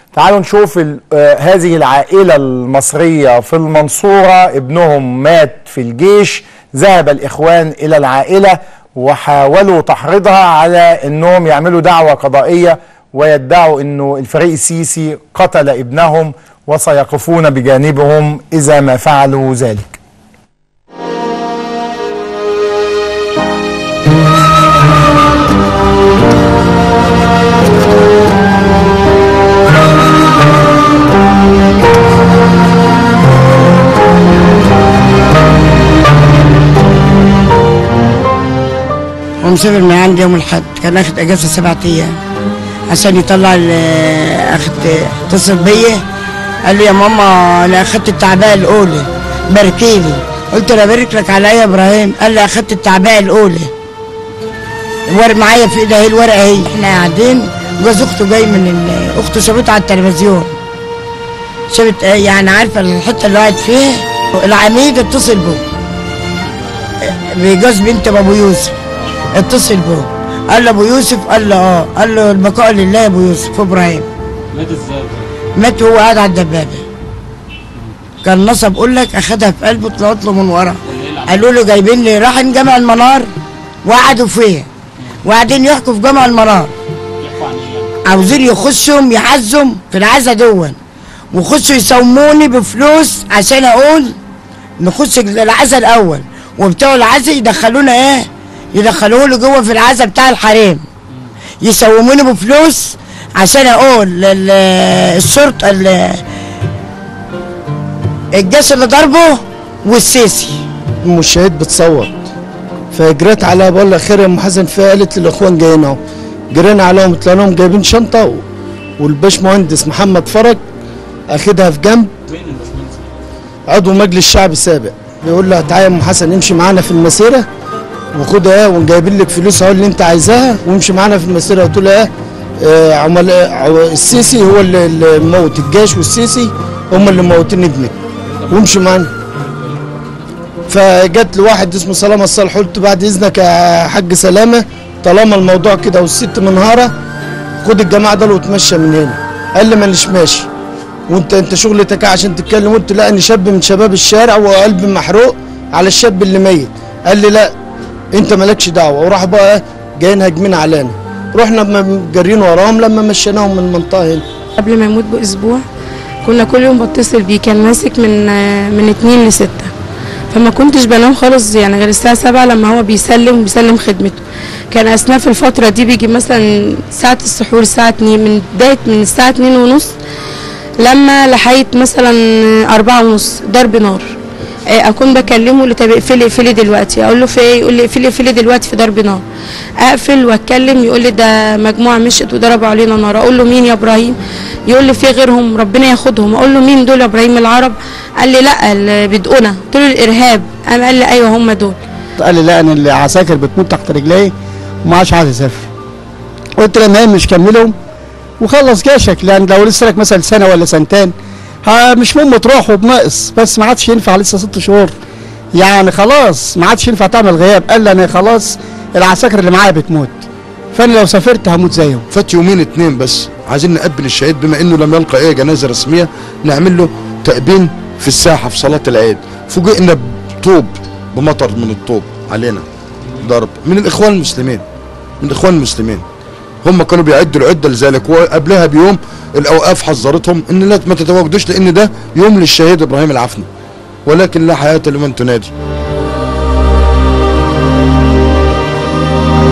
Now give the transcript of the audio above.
تعالوا نشوف ال- آه، هذه العائلة المصرية في المنصورة ابنهم مات في الجيش ذهب الإخوان إلى العائلة وحاولوا تحريضها على أنهم يعملوا دعوة قضائية ويدعوا أنه الفريق السيسي قتل ابنهم وسيقفون بجانبهم إذا ما فعلوا ذلك ومسافر من عندي يوم الحد كان اخد اجازه سبعة ايام عشان يطلع ال- اخد اتصل بيا قال لي يا ماما انا اخدت التعبئه الاولى باركيلي قلت له ابارك لك على ايه يا ابراهيم قال لي اخدت التعبئه الاولى الورق معايا في ايدي اهي الورقه اهي احنا قاعدين جوز اخته جاي من ال- اخته شافته على التلفزيون شافت آه، يعني عارفه الحته اللي قاعد فيها العميد اتصل بيه بجوز بنت ابو يوسف اتصل بيه قال له ابو يوسف قال له اه قال له البقاء لله يا ابو يوسف ابراهيم مات ازاي مات وهو قاعد على الدبابه كان نصب اقول لك اخدها في قلبه طلعت له من ورا قالوا له جايبين لي راحن جامع المنار وقعدوا فيها وقاعدين يحكوا في جامع المنار يحكوا عن ايه يعني؟ عاوزين يخشهم يحزم في العزا دون ويخشوا يسموني بفلوس عشان اقول نخش العزا الاول وبتوع العزا يدخلونا ايه يدخلوه له جوه في العزا بتاع الحريم يسوموني بفلوس عشان اقول لل- الشرطه ال- الجيش اللي ضربه والسيسي ام الشهيد بتصوت فجريت عليها بقول لها خير يا ام حسن فيها قالت لي الاخوان جايين اهو جرينا عليهم طلعنا لهم جايبين شنطه و- والباش مهندس محمد فرج اخدها في جنب مين الباشمهندس؟ عضو مجلس الشعب السابق بيقول لها تعالى يا ام حسن امشي معانا في المسيره وخدها ايه وجايبين لك فلوس اهو اللي انت عايزاها وامشي معانا في المسيره قلت لها ايه آه، عمل عو- السيسي هو اللي اللي موت الجيش والسيسي هم اللي موتين ابنك وامشي معانا فجت لواحد اسمه سلامه الصالح قلت بعد اذنك يا حاج سلامه طالما الموضوع كده والست منهاره خد الجماعه دول وتمشى من هنا قال لي مانيش ماشي وانت انت شغلتك إيه عشان تتكلم قلت لا انا شاب من شباب الشارع وقلبي محروق على الشاب اللي ميت قال لي لا انت مالكش دعوه وراح بقى إيه، جايين هاجمين علينا رحنا م- جارين وراهم لما مشيناهم من المنطقه هنا قبل ما يموت باسبوع كنا كل يوم بتصل بيه كان ماسك من من اتنين لستة فما كنتش بنام خالص يعني غير الساعة سبعة لما هو بيسلم بيسلم خدمته كان أثناء في الفترة دي بيجي مثلا ساعة السحور الساعة اتنين من بداية من الساعة اتنين ونص لما لحقت مثلا أربعة ونص ضرب نار آه، اكون بكلمه اللي طب اقفلي اقفلي دلوقتي اقول له في ايه يقول لي اقفلي اقفلي دلوقتي في ضرب نار اقفل واتكلم يقول لي ده مجموعه مشت وضربوا علينا نار اقول له مين يا ابراهيم يقول لي في غيرهم ربنا ياخدهم اقول له مين دول يا ابراهيم العرب قال لي لا اللي بدقنا قلت له الارهاب قام قال لي ايوه هم دول قال لي لا انا العساكر بتموت تحت رجلي وما عادش عايز اسافر قلت له ما مش كملهم وخلص جيشك لان لو لسه لك مثلا سنه ولا سنتين ها مش مهم تروح وبناقص بس ما عادش ينفع لسه ست شهور يعني خلاص ما عادش ينفع تعمل غياب قال لي انا خلاص العساكر اللي معايا بتموت فانا لو سافرت هموت زيهم فات يومين اتنين بس عايزين نقبل الشهيد بما انه لم يلقى اي جنازه رسميه نعمل له تأبين في الساحه في صلاه العيد فوجئنا بطوب بمطر من الطوب علينا ضرب من الاخوان المسلمين من الاخوان المسلمين هم كانوا بيعدوا العده لذلك وقبلها بيوم الاوقاف حذرتهم ان لا ما تتواجدوش لان ده يوم للشهيد ابراهيم العفني ولكن لا حياه لمن تنادي